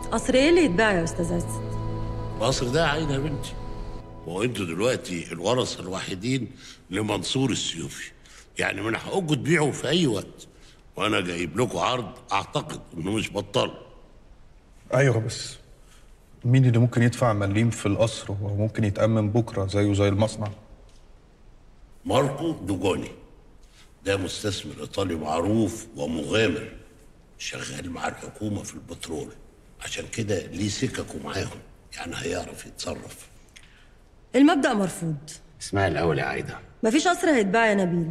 قصر ايه اللي يتباع يا استاذ عزت القصر ده عين يا بنتي هو انتوا دلوقتي الورثه الوحيدين لمنصور السيوفي يعني من حقكم تبيعوا في اي وقت وانا جايب لكم عرض اعتقد انه مش بطال ايوه بس مين اللي ممكن يدفع مليم في القصر وممكن يتأمن بكره زيه زي المصنع ماركو دوجوني ده مستثمر ايطالي معروف ومغامر شغال مع الحكومه في البترول عشان كده ليه سككه معاهم يعني هيعرف يتصرف المبدأ مرفوض اسمعي الأول يا عايدة مفيش قصر هيتباع يا نبيل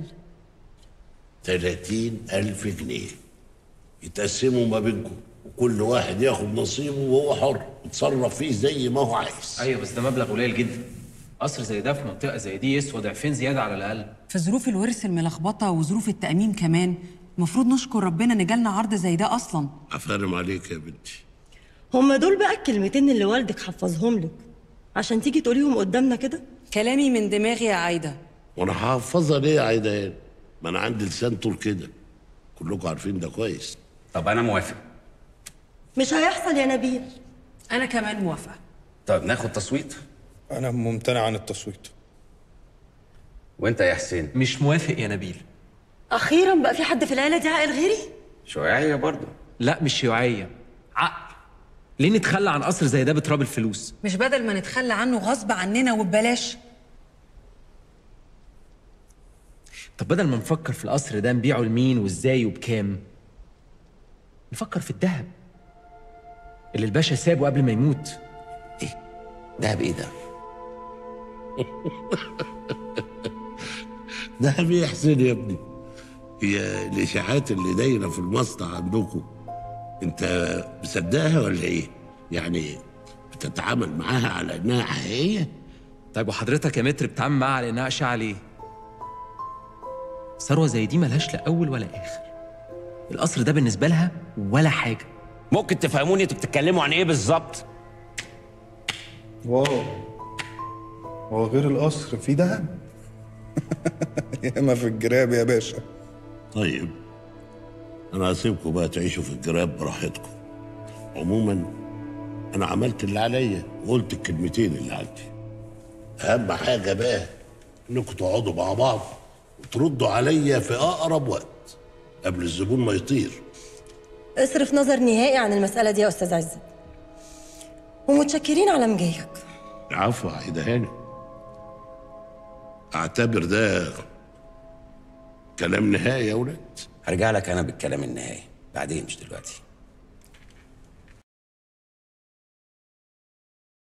30 ألف جنيه يتقسموا ما بينكم وكل واحد ياخد نصيبه وهو حر يتصرف فيه زي ما هو عايز ايوه بس ده مبلغ قليل جدا قصر زي ده في منطقه زي دي يسوى ضعفين زياده على الاقل في ظروف الورث الملخبطه وظروف التامين كمان المفروض نشكر ربنا ان جالنا عرض زي ده اصلا افرم عليك يا بنتي هما دول بقى الكلمتين اللي والدك حفظهم لك عشان تيجي تقوليهم قدامنا كده كلامي من دماغي يا عايده وانا هحفظها ليه يا عيدان ما انا عندي لسان طول كده كلكم عارفين ده كويس طب أنا موافق مش هيحصل يا نبيل انا كمان موافقه طب ناخد تصويت انا ممتنع عن التصويت وأنت يا حسين مش موافق يا نبيل اخيرا بقى في حد في العيله دي عاقل غيري شيوعية برضه لا مش شيوعيه عقل ليه نتخلى عن قصر زي ده بتراب الفلوس مش بدل ما نتخلى عنه غصب عننا وببلاش طب بدل ما نفكر في القصر ده نبيعه لمين وازاي وبكام نفكر في الذهب اللي الباشا سابه قبل ما يموت إيه دهب إيه ده؟ ده بيحسن يا ابني هي الاشاعات اللي دايره في المصنع عندكم انت مصدقها ولا ايه؟ يعني بتتعامل معاها على انها حقيقيه؟ طيب وحضرتك يا متر بتعامل معاها على انها اشعه ليه ثروه زي دي ملهاش لا اول ولا اخر القصر ده بالنسبه لها ولا حاجه ممكن تفهموني انتوا بتتكلموا عن إيه بالظبط؟ واو هو غير القصر في دهب ياما في الجراب يا باشا طيب انا هسيبكم بقى تعيشوا في الجراب براحتكم عموما انا عملت اللي عليا وقلت الكلمتين اللي عندي اهم حاجه بقى انكم تقعدوا مع بعض وتردوا عليا في اقرب وقت قبل الزبون ما يطير اصرف نظر نهائي عن المسألة دي يا أستاذ عزت ومتشكرين على مجيك عفوا عايده هاني اعتبر ده كلام نهائي يا ولاد هرجع لك أنا بالكلام النهائي بعدين مش دلوقتي